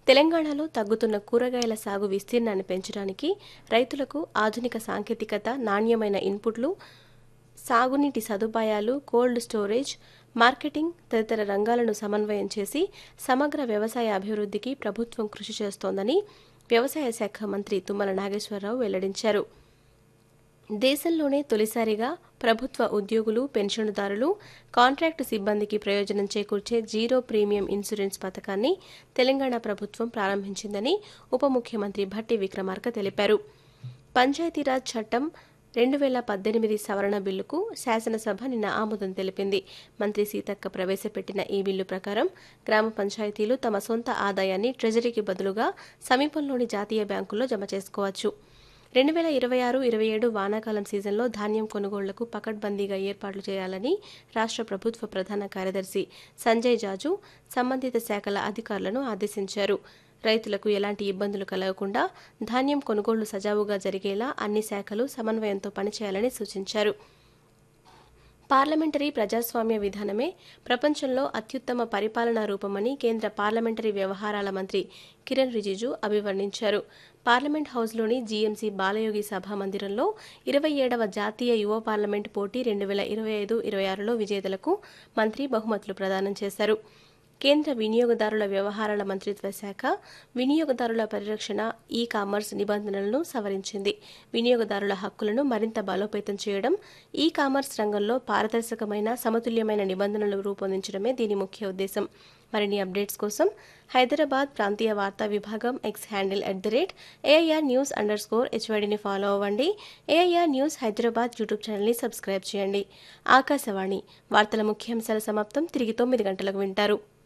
తెలంగాణలో తగ్గుతున్న కూరగాయల సాగు విస్తీర్ణాన్ని పెంచడానికి రైతులకు ఆధునిక సాంకేతికత నాణ్యమైన ఇన్పుట్లు సాగునీటి సదుపాయాలు కోల్డ్ స్టోరేజ్ మార్కెటింగ్ తదితర రంగాలను సమన్వయం చేసి సమగ్ర వ్యవసాయ అభివృద్ధికి ప్రభుత్వం కృషి చేస్తోందని వ్యవసాయ శాఖ మంత్రి తుమ్మల నాగేశ్వరరావు వెల్లడించారు దేశంలోనే తొలిసారిగా ప్రభుత్వ ఉద్యోగులు పెన్షన్దారులు కాంట్రాక్టు సిబ్బందికి ప్రయోజనం చేకూర్చే జీరో ప్రీమియం ఇన్సూరెన్స్ పథకాన్ని తెలంగాణ ప్రభుత్వం ప్రారంభించిందని ఉప ముఖ్యమంత్రి భట్టి విక్రమార్క తెలిపారు పంచాయతీరాజ్ చట్టం రెండు వేల పద్దెనిమిది సవరణ బిల్లుకు శాసనసభ నిన్న ఆమోదం తెలిపింది మంత్రి సీతక్క ప్రవేశపెట్టిన ఈ బిల్లు ప్రకారం గ్రామ పంచాయతీలు తమ సొంత ఆదాయాన్ని ట్రెజరీకి బదులుగా సమీపంలోని జాతీయ బ్యాంకుల్లో జమ చేసుకోవచ్చు రెండు వేల ఇరవై ఆరు ఇరవై ఏడు వానాకాలం సీజన్లో ధాన్యం కొనుగోళ్లకు పకడ్బందీగా ఏర్పాట్లు చేయాలని రాష్ట్ర ప్రభుత్వ ప్రధాన కార్యదర్శి సంజయ్ జాజు సంబంధిత శాఖల అధికారులను ఆదేశించారు రైతులకు ఎలాంటి ఇబ్బందులు కలగకుండా ధాన్యం కొనుగోళ్లు సజావుగా జరిగేలా అన్ని శాఖలు సమన్వయంతో పనిచేయాలని సూచించారు పార్లమెంటరీ ప్రజాస్వామ్య విధానమే ప్రపంచంలో అత్యుత్తమ పరిపాలనా రూపమని కేంద్ర పార్లమెంటరీ వ్యవహారాల మంత్రి కిరణ్ రిజిజు అభివర్ణించారు పార్లమెంట్ హౌస్లోని జీఎంసీ బాలయోగి సభా మందిరంలో ఇరవై ఏడవ జాతీయ యువ పార్లమెంట్ పోటీ రెండు వేల ఇరవై ఐదు ఇరవై ఆరులో విజేతలకు మంత్రి బహుమతులు ప్రదానం చేశారు కేంద్ర వినియోగదారుల వ్యవహారాల మంత్రిత్వ శాఖ వినియోగదారుల పరిరక్షణ ఈ కామర్స్ నిబంధనలను సవరించింది వినియోగదారుల హక్కులను మరింత బలోపేతం చేయడం ఈ కామర్స్ రంగంలో పారదర్శకమైన సమతుల్యమైన నిబంధనలు రూపొందించడమే దీని ముఖ్య ఉద్దేశం మరిన్ని అప్డేట్స్ కోసం హైదరాబాద్ ప్రాంతీయ వార్తా విభాగం X handle at the rate AIR news underscore స్కోర్ హెచ్వైడిని ఫాలో అవ్వండి ఏఐఆర్ న్యూస్ హైదరాబాద్ యూట్యూబ్ ఛానల్ని సబ్స్క్రైబ్ చేయండి ఆకాశవాణి వార్తల ముఖ్యాంశాల సమాప్తం తిరిగి తొమ్మిది గంటలకు వింటారు